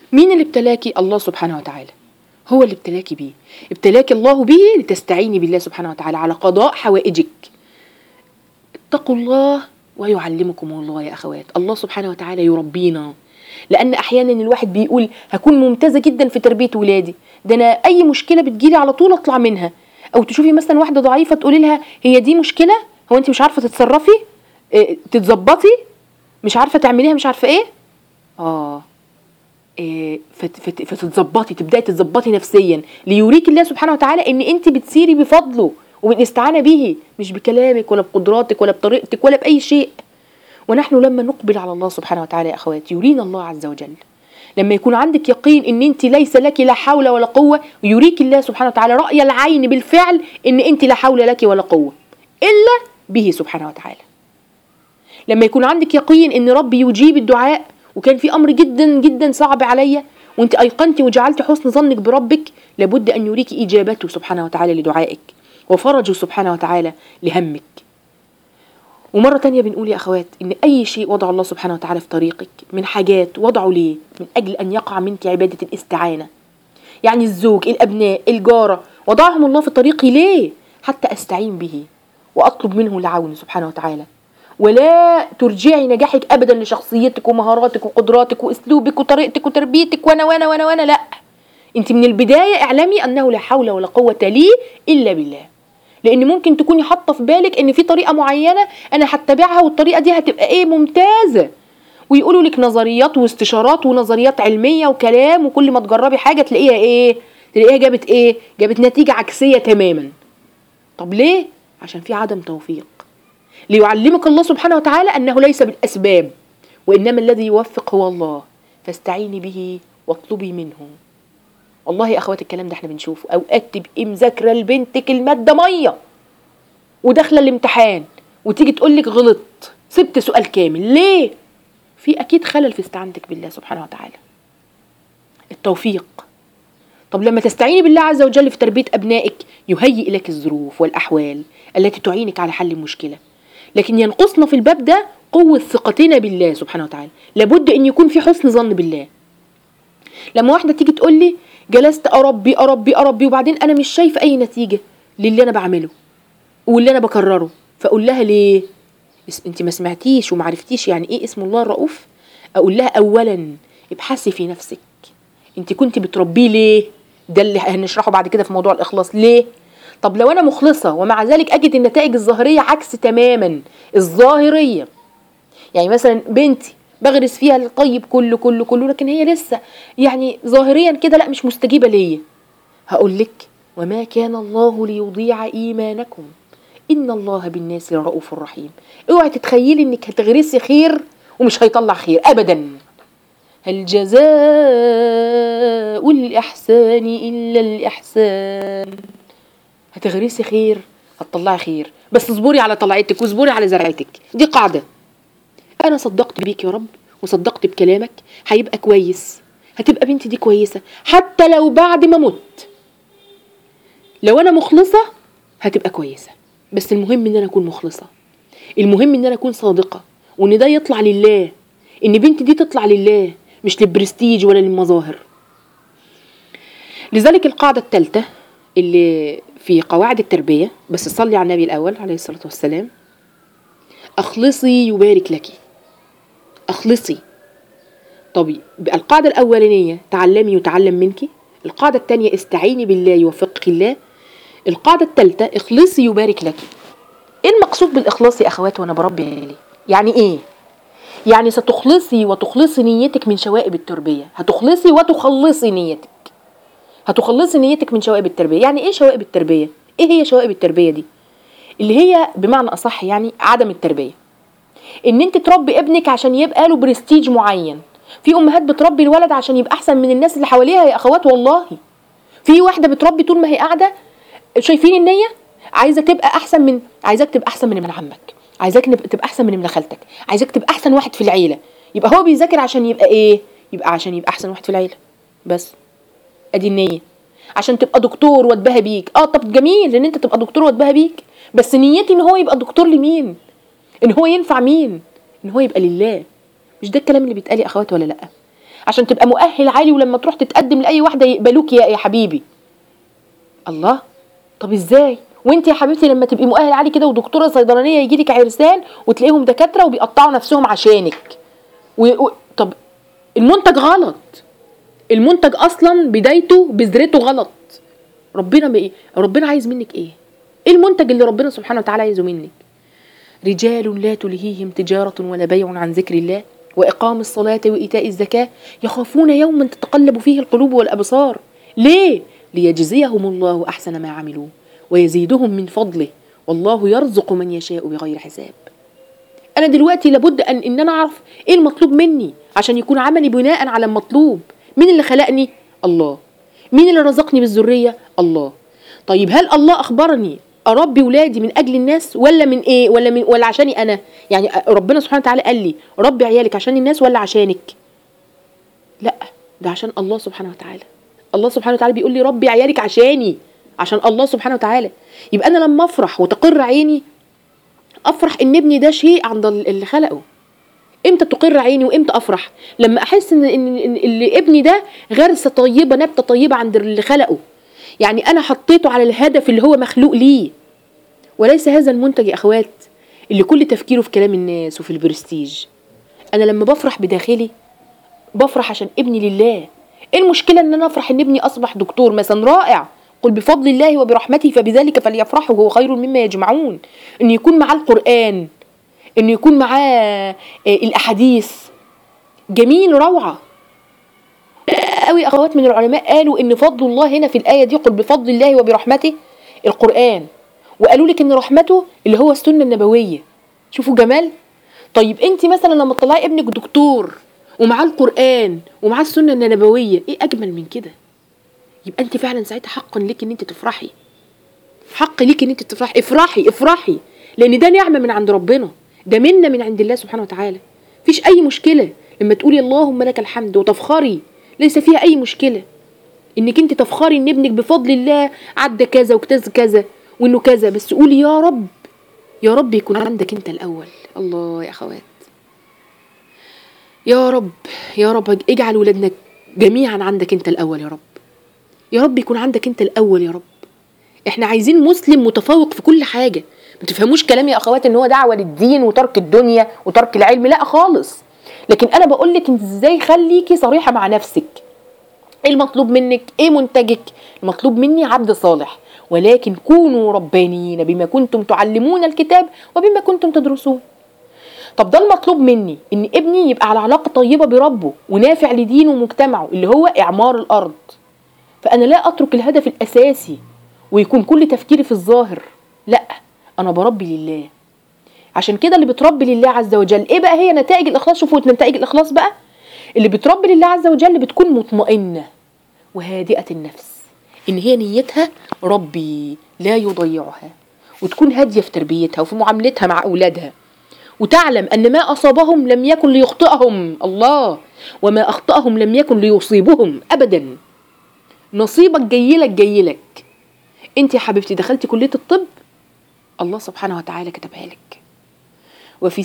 مين اللي ابتلاكي الله سبحانه وتعالى هو اللي ابتلاكي بيه ابتلاك الله به لتستعيني بالله سبحانه وتعالى على قضاء حوائجك اتقوا الله ويعلمكم الله يا اخوات الله سبحانه وتعالى يربينا لان احيانا الواحد بيقول هكون ممتازه جدا في تربيه ولادي ده انا اي مشكله بتجيلي على طول اطلع منها او تشوفي مثلا واحده ضعيفه تقولي لها هي دي مشكله هو انت مش عارفه تتصرفي اه تتظبطي مش عارفه تعمليها مش عارفه ايه اه إيه، فت- فت- فتتظبطي تبداي تتظبطي نفسيا ليوريك الله سبحانه وتعالى ان انت بتسيري بفضله وبالاستعانه به مش بكلامك ولا بقدراتك ولا بطريقتك ولا باي شيء ونحن لما نقبل على الله سبحانه وتعالى يا اخوات يرينا الله عز وجل لما يكون عندك يقين ان انت ليس لك لا حول ولا قوه ويريك الله سبحانه وتعالى راي العين بالفعل ان انت لا حول لك ولا قوه الا به سبحانه وتعالى لما يكون عندك يقين ان ربي يجيب الدعاء وكان في امر جدا جدا صعب عليا وانت ايقنتي وجعلت حسن ظنك بربك لابد ان يريك اجابته سبحانه وتعالى لدعائك وفرجه سبحانه وتعالى لهمك ومرة تانية بنقول يا أخوات إن أي شيء وضع الله سبحانه وتعالى في طريقك من حاجات وضعه ليه من أجل أن يقع منك عبادة الاستعانة يعني الزوج الأبناء الجارة وضعهم الله في طريقي ليه حتى أستعين به وأطلب منه العون سبحانه وتعالى ولا ترجعي نجاحك أبدا لشخصيتك ومهاراتك وقدراتك وأسلوبك وطريقتك وتربيتك وأنا وأنا وأنا وأنا لأ أنت من البداية اعلمي أنه لا حول ولا قوة لي إلا بالله لان ممكن تكوني حاطه في بالك ان في طريقه معينه انا هتبعها والطريقه دي هتبقى ايه ممتازه ويقولوا لك نظريات واستشارات ونظريات علميه وكلام وكل ما تجربي حاجه تلاقيها ايه تلاقيها جابت ايه جابت نتيجه عكسيه تماما طب ليه عشان في عدم توفيق ليعلمك الله سبحانه وتعالى انه ليس بالاسباب وانما الذي يوفق هو الله فاستعيني به واطلبي منه والله يا اخوات الكلام ده احنا بنشوفه اوقات تبقي مذاكره لبنتك الماده ميه وداخله الامتحان وتيجي تقول لك غلطت سبت سؤال كامل ليه في اكيد خلل في استعانتك بالله سبحانه وتعالى التوفيق طب لما تستعيني بالله عز وجل في تربيه ابنائك يهيئ لك الظروف والاحوال التي تعينك على حل المشكله لكن ينقصنا في الباب ده قوه ثقتنا بالله سبحانه وتعالى لابد ان يكون في حسن ظن بالله لما واحده تيجي تقول لي جلست اربي اربي اربي وبعدين انا مش شايفه اي نتيجه للي انا بعمله واللي انا بكرره فاقول لها ليه اس- انت ما سمعتيش وما عرفتيش يعني ايه اسم الله الرؤوف اقول لها اولا ابحثي في نفسك انت كنت بتربيه ليه ده اللي هنشرحه بعد كده في موضوع الاخلاص ليه طب لو انا مخلصه ومع ذلك اجد النتائج الظاهريه عكس تماما الظاهريه يعني مثلا بنتي بغرس فيها الطيب كله كله كله لكن هي لسه يعني ظاهريا كده لا مش مستجيبه ليا هقول لك وما كان الله ليضيع ايمانكم ان الله بالناس لرؤوف رحيم اوعي تتخيلي انك هتغرسي خير ومش هيطلع خير ابدا هل جزاء الاحسان الا الاحسان هتغرسي خير هتطلعي خير بس اصبري على طلعتك واصبري على زرعتك دي قاعده انا صدقت بيك يا رب وصدقت بكلامك هيبقى كويس هتبقى بنتي دي كويسه حتى لو بعد ما مت لو انا مخلصه هتبقى كويسه بس المهم ان انا اكون مخلصه المهم ان انا اكون صادقه وان ده يطلع لله ان بنتي دي تطلع لله مش للبرستيج ولا للمظاهر لذلك القاعده الثالثه اللي في قواعد التربيه بس صلي على النبي الاول عليه الصلاه والسلام اخلصي يبارك لك اخلصي طب القاعدة الأولانية تعلمي يتعلم منك القاعدة الثانية استعيني بالله يوفقك الله القاعدة الثالثة اخلصي يبارك لك ايه المقصود بالإخلاص يا أخوات وأنا بربي عيالي يعني ايه يعني ستخلصي وتخلصي نيتك من شوائب التربية هتخلصي وتخلصي نيتك هتخلصي نيتك من شوائب التربية يعني ايه شوائب التربية ايه هي شوائب التربية دي اللي هي بمعنى أصح يعني عدم التربية ان انت تربي ابنك عشان يبقى له برستيج معين في امهات بتربي الولد عشان يبقى احسن من الناس اللي حواليها يا اخوات والله في واحده بتربي طول ما هي قاعده شايفين النيه عايزه تبقى احسن من عايزاك تبقى احسن من ابن عمك عايزاك نب- تبقى احسن من ابن خالتك عايزاك تبقى احسن واحد في العيله يبقى هو بيذاكر عشان يبقى ايه يبقى عشان يبقى احسن واحد في العيله بس ادي النيه عشان تبقى دكتور واتباهى بيك اه طب جميل ان انت تبقى دكتور واتباهى بيك بس نيتي ان هو يبقى دكتور لمين ان هو ينفع مين ان هو يبقى لله مش ده الكلام اللي بيتقال يا اخوات ولا لا عشان تبقى مؤهل عالي ولما تروح تتقدم لاي واحده يقبلوك يا يا حبيبي الله طب ازاي وانت يا حبيبتي لما تبقي مؤهل عالي كده ودكتوره صيدلانيه يجي لك عرسان وتلاقيهم دكاتره وبيقطعوا نفسهم عشانك و... و... طب المنتج غلط المنتج اصلا بدايته بذرته غلط ربنا بايه ربنا عايز منك ايه ايه المنتج اللي ربنا سبحانه وتعالى عايزه منك رجال لا تلهيهم تجارة ولا بيع عن ذكر الله وإقام الصلاة وإيتاء الزكاة يخافون يوما تتقلب فيه القلوب والأبصار ليه؟ ليجزيهم الله أحسن ما عملوا ويزيدهم من فضله والله يرزق من يشاء بغير حساب أنا دلوقتي لابد أن إن أنا أعرف إيه المطلوب مني عشان يكون عملي بناء على المطلوب مين اللي خلقني؟ الله مين اللي رزقني بالذرية؟ الله طيب هل الله أخبرني اربي ولادي من اجل الناس ولا من ايه ولا من ولا عشاني انا يعني ربنا سبحانه وتعالى قال لي ربي عيالك عشان الناس ولا عشانك لا ده عشان الله سبحانه وتعالى الله سبحانه وتعالى بيقول لي ربي عيالك عشاني عشان الله سبحانه وتعالى يبقى انا لما افرح وتقر عيني افرح ان ابني ده شيء عند اللي خلقه امتى تقر عيني وامتى افرح لما احس ان ان إن اللي ابني ده غرسه طيبه نبته طيبه عند اللي خلقه يعني انا حطيته على الهدف اللي هو مخلوق ليه وليس هذا المنتج يا اخوات اللي كل تفكيره في كلام الناس وفي البرستيج انا لما بفرح بداخلي بفرح عشان ابني لله ايه المشكله ان انا افرح ان ابني اصبح دكتور مثلا رائع قل بفضل الله وبرحمته فبذلك فليفرحوا هو خير مما يجمعون ان يكون معاه القران ان يكون معاه آه، الاحاديث جميل روعه قوي اخوات من العلماء قالوا ان فضل الله هنا في الايه دي قل بفضل الله وبرحمته القران وقالوا لك ان رحمته اللي هو السنه النبويه شوفوا جمال طيب انت مثلا لما تطلعي ابنك دكتور ومعاه القران ومعاه السنه النبويه ايه اجمل من كده يبقى انت فعلا ساعتها حقا ليك ان انت تفرحي حق ليك ان انت تفرحي افرحي افرحي لان ده نعمه من عند ربنا ده منه من عند الله سبحانه وتعالى مفيش اي مشكله لما تقولي اللهم لك الحمد وتفخري ليس فيها اي مشكله انك انت تفخري ان ابنك بفضل الله عدى كذا واجتاز كذا وانه كذا بس قولي يا رب يا رب يكون عندك انت الاول الله يا اخوات يا رب يا رب اجعل ولادنا جميعا عندك انت الاول يا رب يا رب يكون عندك انت الاول يا رب احنا عايزين مسلم متفوق في كل حاجه ما تفهموش كلامي يا اخوات ان هو دعوه للدين وترك الدنيا وترك العلم لا خالص لكن انا بقول لك انت ازاي خليكي صريحه مع نفسك ايه المطلوب منك ايه منتجك المطلوب مني عبد صالح ولكن كونوا ربانيين بما كنتم تعلمون الكتاب وبما كنتم تدرسون طب ده المطلوب مني ان ابني يبقى على علاقه طيبه بربه ونافع لدينه ومجتمعه اللي هو اعمار الارض فانا لا اترك الهدف الاساسي ويكون كل تفكيري في الظاهر لا انا بربي لله عشان كده اللي بتربي لله عز وجل ايه بقى هي نتائج الاخلاص شوفوا نتائج الاخلاص بقى اللي بتربي لله عز وجل بتكون مطمئنه وهادئه النفس ان هي نيتها ربي لا يضيعها وتكون هاديه في تربيتها وفي معاملتها مع اولادها وتعلم ان ما اصابهم لم يكن ليخطئهم الله وما اخطاهم لم يكن ليصيبهم ابدا نصيبك جايلك جايلك انت يا حبيبتي دخلتي كليه الطب الله سبحانه وتعالى كتبها لك وفي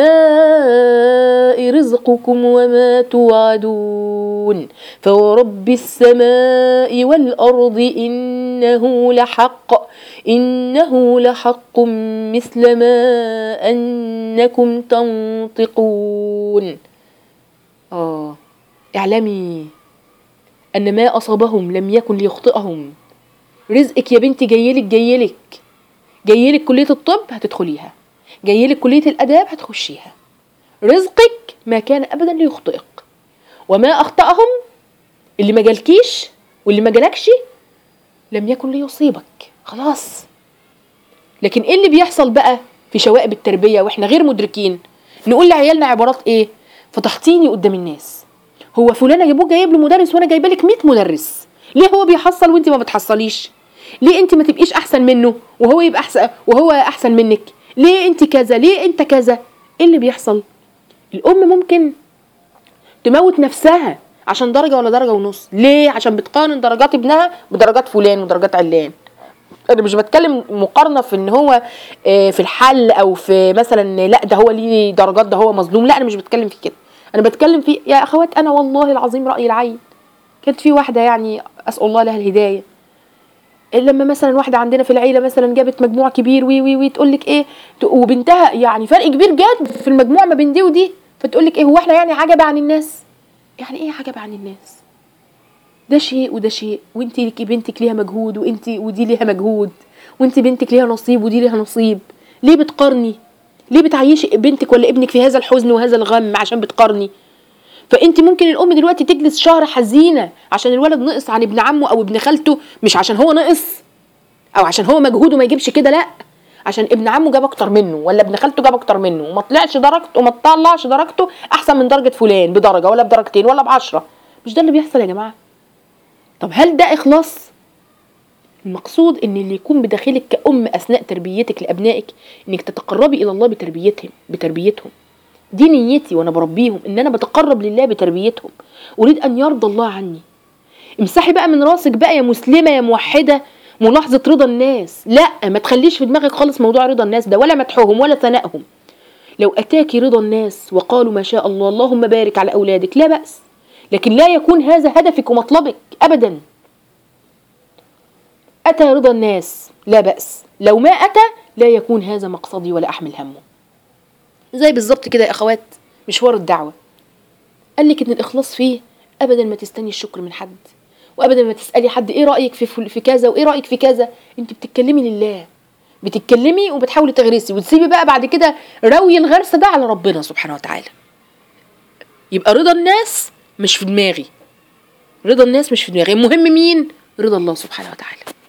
السماء رزقكم وما توعدون فورب السماء والأرض إنه لحق إنه لحق مثل ما أنكم تنطقون آه اعلمي أن ما أصابهم لم يكن ليخطئهم رزقك يا بنتي جايلك جايلك جايلك كلية الطب هتدخليها جايلك كلية الآداب هتخشيها رزقك ما كان أبدا ليخطئك وما أخطأهم اللي ما جالكيش واللي ما جالكش لم يكن ليصيبك خلاص لكن ايه اللي بيحصل بقى في شوائب التربية واحنا غير مدركين نقول لعيالنا عبارات ايه فتحطيني قدام الناس هو فلان جابوه جايب له مدرس وانا جايبه لك 100 مدرس ليه هو بيحصل وانت ما بتحصليش ليه انت ما تبقيش احسن منه وهو يبقى احسن وهو احسن منك ليه انت كذا ليه انت كذا ايه اللي بيحصل الام ممكن تموت نفسها عشان درجه ولا درجه ونص ليه عشان بتقارن درجات ابنها بدرجات فلان ودرجات علان انا مش بتكلم مقارنه في ان هو آه، في الحل او في مثلا لا ده هو ليه درجات ده هو مظلوم لا انا مش بتكلم في كده انا بتكلم في يا اخوات انا والله العظيم راي العين كانت في واحده يعني اسال الله لها الهدايه لما مثلا واحده عندنا في العيله مثلا جابت مجموع كبير وي وي وي تقول لك ايه ت- وبنتها يعني فرق كبير جدا في المجموع ما بين دي ودي فتقول لك ايه هو احنا يعني عجب عن الناس يعني ايه عجب عن الناس ده شيء وده شيء وانت ليكي بنتك ليها مجهود وانت ودي ليها مجهود وانت بنتك ليها نصيب ودي ليها نصيب ليه بتقارني ليه بتعيشي بنتك ولا ابنك في هذا الحزن وهذا الغم عشان بتقارني فانت ممكن الام دلوقتي تجلس شهر حزينه عشان الولد نقص عن ابن عمه او ابن خالته مش عشان هو نقص او عشان هو مجهوده ما يجيبش كده لا عشان ابن عمه جاب اكتر منه ولا ابن خالته جاب اكتر منه وما طلعش درجته وما طلعش درجته احسن من درجه فلان بدرجه ولا بدرجتين ولا بعشرة مش ده اللي بيحصل يا جماعه طب هل ده اخلاص المقصود ان اللي يكون بداخلك كأم اثناء تربيتك لابنائك انك تتقربي الى الله بتربيتهم بتربيتهم دي نيتي وانا بربيهم ان انا بتقرب لله بتربيتهم اريد ان يرضى الله عني امسحي بقى من راسك بقى يا مسلمه يا موحده ملاحظه رضا الناس لا ما تخليش في دماغك خالص موضوع رضا الناس ده ولا مدحهم ولا ثنائهم لو اتاك رضا الناس وقالوا ما شاء الله اللهم بارك على اولادك لا باس لكن لا يكون هذا هدفك ومطلبك ابدا اتى رضا الناس لا باس لو ما اتى لا يكون هذا مقصدي ولا احمل همه زي بالظبط كده يا اخوات مشوار الدعوه قال لك ان الاخلاص فيه ابدا ما تستني الشكر من حد وابدا ما تسالي حد ايه رايك في فل- في كذا وايه رايك في كذا انت بتتكلمي لله بتتكلمي وبتحاولي تغرسي وتسيبي بقى بعد كده روي الغرس ده على ربنا سبحانه وتعالى يبقى رضا الناس مش في دماغي رضا الناس مش في دماغي المهم مين رضا الله سبحانه وتعالى